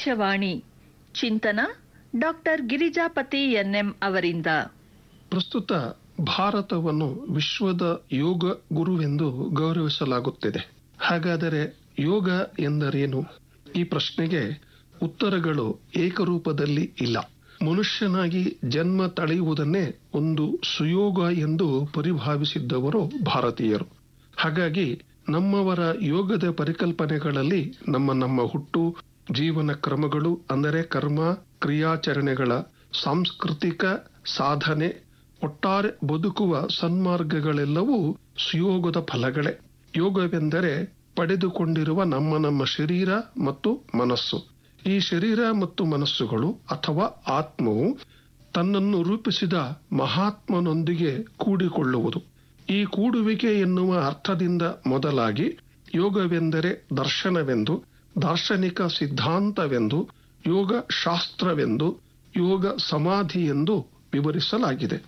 ಆಕಾಶವಾಣಿ ಚಿಂತನ doctor Girijapati N M ಅವರಿಂದ ಪ್ರಸ್ತುತ ಭಾರತವನ್ನು ವಿಶ್ವದ ಯೋಗ ಗುರುವೆಂದು ಗೌರವಿಸಲಾಗುತ್ತಿದೆ ಹಾಗಾದರೆ ಯೋಗ ಎಂದರೇನು ಈ ಪ್ರಶ್ನೆಗೆ ಉತ್ತರಗಳು ಏಕರೂಪದಲ್ಲಿ ಇಲ್ಲ ಮನುಷ್ಯನಾಗಿ ಜನ್ಮ ತಳೆಯುವುದನ್ನೇ ಒಂದು ಸುಯೋಗ ಎಂದು ಪರಿಭಾವಿಸಿದ್ದವರು ಭಾರತೀಯರು ಹಾಗಾಗಿ ನಮ್ಮವರ ಯೋಗದ ಪರಿಕಲ್ಪನೆಗಳಲ್ಲಿ ನಮ್ಮ ನಮ್ಮ ಹುಟ್ಟು ಜೀವನ ಕ್ರಮಗಳು ಅಂದರೆ ಕರ್ಮ ಕ್ರಿಯಾಚರಣೆಗಳ ಸಾಂಸ್ಕೃತಿಕ ಸಾಧನೆ ಒಟ್ಟಾರೆ ಬದುಕುವ ಸನ್ಮಾರ್ಗಗಳೆಲ್ಲವೂ ಸುಯೋಗದ ಫಲಗಳೇ ಯೋಗವೆಂದರೆ ಪಡೆದುಕೊಂಡಿರುವ ನಮ್ಮ ನಮ್ಮ ಶರೀರ ಮತ್ತು ಮನಸ್ಸು ಈ ಶರೀರ ಮತ್ತು ಮನಸ್ಸುಗಳು ಅಥವಾ ಆತ್ಮವು ತನ್ನನ್ನು ರೂಪಿಸಿದ ಮಹಾತ್ಮನೊಂದಿಗೆ ಕೂಡಿಕೊಳ್ಳುವುದು ಈ ಕೂಡುವಿಕೆ ಎನ್ನುವ ಅರ್ಥದಿಂದ ಮೊದಲಾಗಿ ಯೋಗವೆಂದರೆ ದರ್ಶನವೆಂದು ದಾರ್ಶನಿಕ ಸಿದ್ಧಾಂತವೆಂದು ಯೋಗ ಶಾಸ್ತ್ರವೆಂದು ಯೋಗ ಸಮಾಧಿ ಎಂದು ವಿವರಿಸಲಾಗಿದೆ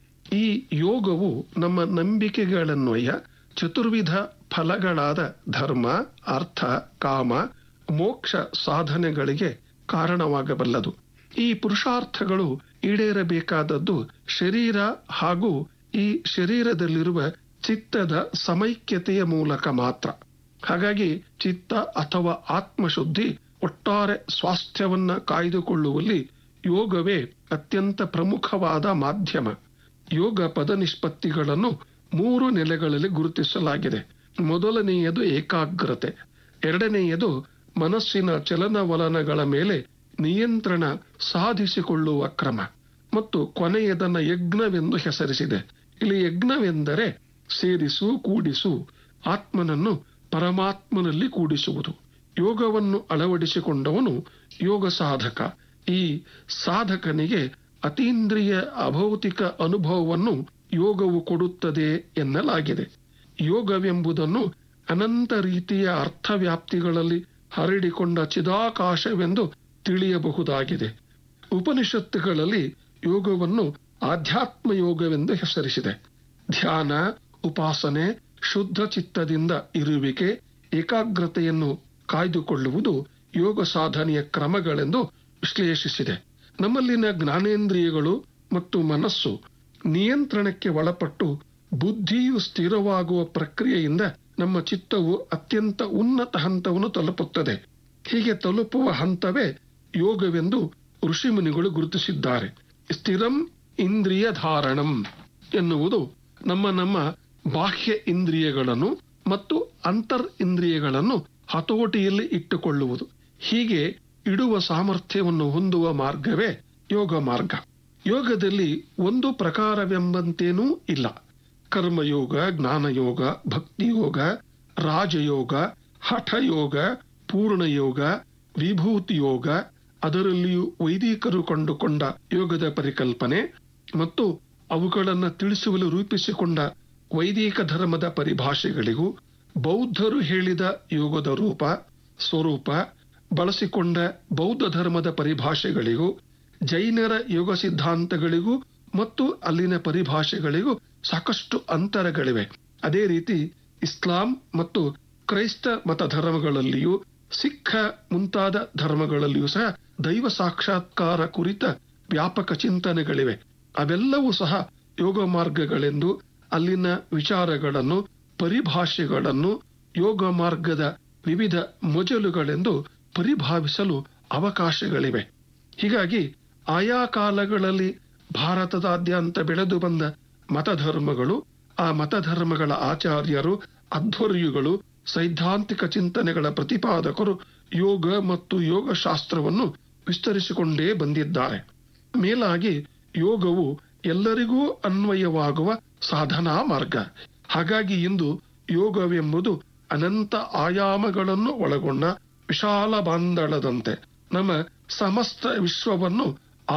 ಈ ಯೋಗವು ನಮ್ಮ ನಂಬಿಕೆಗಳನ್ವಯ ಚತುರ್ವಿಧ ಫಲಗಳಾದ ಧರ್ಮ ಅರ್ಥ ಕಾಮ ಮೋಕ್ಷ ಸಾಧನೆಗಳಿಗೆ ಕಾರಣವಾಗಬಲ್ಲದು ಈ ಪುರುಷಾರ್ಥಗಳು ಈಡೇರಬೇಕಾದದ್ದು ಶರೀರ ಹಾಗೂ ಈ ಶರೀರದಲ್ಲಿರುವ ಚಿತ್ತದ ಸಮೈಕ್ಯತೆಯ ಮೂಲಕ ಮಾತ್ರ ಹಾಗಾಗಿ ಚಿತ್ತ ಅಥವಾ ಆತ್ಮಶುದ್ಧಿ ಒಟ್ಟಾರೆ ಸ್ವಾಸ್ಥ್ಯವನ್ನ ಕಾಯ್ದುಕೊಳ್ಳುವಲ್ಲಿ ಯೋಗವೇ ಅತ್ಯಂತ ಪ್ರಮುಖವಾದ ಮಾಧ್ಯಮ ಯೋಗ ಪದ ನಿಷ್ಪತ್ತಿಗಳನ್ನು ಮೂರು ನೆಲೆಗಳಲ್ಲಿ ಗುರುತಿಸಲಾಗಿದೆ ಮೊದಲನೆಯದು ಏಕಾಗ್ರತೆ ಎರಡನೆಯದು ಮನಸ್ಸಿನ ಚಲನವಲನಗಳ ಮೇಲೆ ನಿಯಂತ್ರಣ ಸಾಧಿಸಿಕೊಳ್ಳುವ ಕ್ರಮ ಮತ್ತು ಕೊನೆಯದನ್ನ ಯಜ್ಞವೆಂದು ಹೆಸರಿಸಿದೆ ಇಲ್ಲಿ ಯಜ್ಞವೆಂದರೆ ಸೇರಿಸು ಕೂಡಿಸು ಆತ್ಮನನ್ನು ಪರಮಾತ್ಮನಲ್ಲಿ ಕೂಡಿಸುವುದು ಯೋಗವನ್ನು ಅಳವಡಿಸಿಕೊಂಡವನು ಯೋಗ ಸಾಧಕ ಈ ಸಾಧಕನಿಗೆ ಅತೀಂದ್ರಿಯ ಅಭೌತಿಕ ಅನುಭವವನ್ನು ಯೋಗವು ಕೊಡುತ್ತದೆ ಎನ್ನಲಾಗಿದೆ ಯೋಗವೆಂಬುದನ್ನು ಅನಂತ ರೀತಿಯ ಅರ್ಥವ್ಯಾಪ್ತಿಗಳಲ್ಲಿ ಹರಡಿಕೊಂಡ ಚಿದಾಕಾಶವೆಂದು ತಿಳಿಯಬಹುದಾಗಿದೆ ಉಪನಿಷತ್ತುಗಳಲ್ಲಿ ಯೋಗವನ್ನು ಆಧ್ಯಾತ್ಮ ಯೋಗವೆಂದು ಹೆಸರಿಸಿದೆ ಧ್ಯಾನ ಉಪಾಸನೆ ಶುದ್ಧ ಚಿತ್ತದಿಂದ ಇರುವಿಕೆ ಏಕಾಗ್ರತೆಯನ್ನು ಕಾಯ್ದುಕೊಳ್ಳುವುದು ಯೋಗ ಸಾಧನೆಯ ಕ್ರಮಗಳೆಂದು ವಿಶ್ಲೇಷಿಸಿದೆ ನಮ್ಮಲ್ಲಿನ ಜ್ಞಾನೇಂದ್ರಿಯಗಳು ಮತ್ತು ಮನಸ್ಸು ನಿಯಂತ್ರಣಕ್ಕೆ ಒಳಪಟ್ಟು ಬುದ್ಧಿಯು ಸ್ಥಿರವಾಗುವ ಪ್ರಕ್ರಿಯೆಯಿಂದ ನಮ್ಮ ಚಿತ್ತವು ಅತ್ಯಂತ ಉನ್ನತ ಹಂತವನ್ನು ತಲುಪುತ್ತದೆ ಹೀಗೆ ತಲುಪುವ ಹಂತವೇ ಯೋಗವೆಂದು ಋಷಿಮುನಿಗಳು ಗುರುತಿಸಿದ್ದಾರೆ ಸ್ಥಿರಂ ಇಂದ್ರಿಯ ಧಾರಣಂ ಎನ್ನುವುದು ನಮ್ಮ ನಮ್ಮ ಬಾಹ್ಯ ಇಂದ್ರಿಯಗಳನ್ನು ಮತ್ತು ಅಂತರ್ ಇಂದ್ರಿಯಗಳನ್ನು ಹತೋಟಿಯಲ್ಲಿ ಇಟ್ಟುಕೊಳ್ಳುವುದು ಹೀಗೆ ಇಡುವ ಸಾಮರ್ಥ್ಯವನ್ನು ಹೊಂದುವ ಮಾರ್ಗವೇ ಯೋಗ ಮಾರ್ಗ ಯೋಗದಲ್ಲಿ ಒಂದು ಪ್ರಕಾರವೆಂಬಂತೇನೂ ಇಲ್ಲ ಕರ್ಮಯೋಗ ಜ್ಞಾನಯೋಗ ಭಕ್ತಿಯೋಗ ರಾಜಯೋಗ ಹಠಯೋಗ ಪೂರ್ಣಯೋಗ ವಿಭೂತಿ ಯೋಗ ಅದರಲ್ಲಿಯೂ ವೈದಿಕರು ಕಂಡುಕೊಂಡ ಯೋಗದ ಪರಿಕಲ್ಪನೆ ಮತ್ತು ಅವುಗಳನ್ನು ತಿಳಿಸುವಲು ರೂಪಿಸಿಕೊಂಡ ವೈದಿಕ ಧರ್ಮದ ಪರಿಭಾಷೆಗಳಿಗೂ ಬೌದ್ಧರು ಹೇಳಿದ ಯೋಗದ ರೂಪ ಸ್ವರೂಪ ಬಳಸಿಕೊಂಡ ಬೌದ್ಧ ಧರ್ಮದ ಪರಿಭಾಷೆಗಳಿಗೂ ಜೈನರ ಯೋಗ ಸಿದ್ಧಾಂತಗಳಿಗೂ ಮತ್ತು ಅಲ್ಲಿನ ಪರಿಭಾಷೆಗಳಿಗೂ ಸಾಕಷ್ಟು ಅಂತರಗಳಿವೆ ಅದೇ ರೀತಿ ಇಸ್ಲಾಂ ಮತ್ತು ಕ್ರೈಸ್ತ ಮತ ಧರ್ಮಗಳಲ್ಲಿಯೂ ಸಿಖ್ ಮುಂತಾದ ಧರ್ಮಗಳಲ್ಲಿಯೂ ಸಹ ದೈವ ಸಾಕ್ಷಾತ್ಕಾರ ಕುರಿತ ವ್ಯಾಪಕ ಚಿಂತನೆಗಳಿವೆ ಅವೆಲ್ಲವೂ ಸಹ ಯೋಗ ಮಾರ್ಗಗಳೆಂದು ಅಲ್ಲಿನ ವಿಚಾರಗಳನ್ನು ಪರಿಭಾಷೆಗಳನ್ನು ಯೋಗ ಮಾರ್ಗದ ವಿವಿಧ ಮೊಜಲುಗಳೆಂದು ಪರಿಭಾವಿಸಲು ಅವಕಾಶಗಳಿವೆ ಹೀಗಾಗಿ ಆಯಾ ಕಾಲಗಳಲ್ಲಿ ಭಾರತದಾದ್ಯಂತ ಬೆಳೆದು ಬಂದ ಮತಧರ್ಮಗಳು ಆ ಮತಧರ್ಮಗಳ ಆಚಾರ್ಯರು ಅಧ್ವರ್ಯುಗಳು ಸೈದ್ಧಾಂತಿಕ ಚಿಂತನೆಗಳ ಪ್ರತಿಪಾದಕರು ಯೋಗ ಮತ್ತು ಯೋಗ ಶಾಸ್ತ್ರವನ್ನು ವಿಸ್ತರಿಸಿಕೊಂಡೇ ಬಂದಿದ್ದಾರೆ ಮೇಲಾಗಿ ಯೋಗವು ಎಲ್ಲರಿಗೂ ಅನ್ವಯವಾಗುವ ಸಾಧನಾ ಮಾರ್ಗ ಹಾಗಾಗಿ ಇಂದು ಯೋಗವೆಂಬುದು ಅನಂತ ಆಯಾಮಗಳನ್ನು ಒಳಗೊಂಡ ವಿಶಾಲ ಬಾಂಧಳದಂತೆ ನಮ್ಮ ಸಮಸ್ತ ವಿಶ್ವವನ್ನು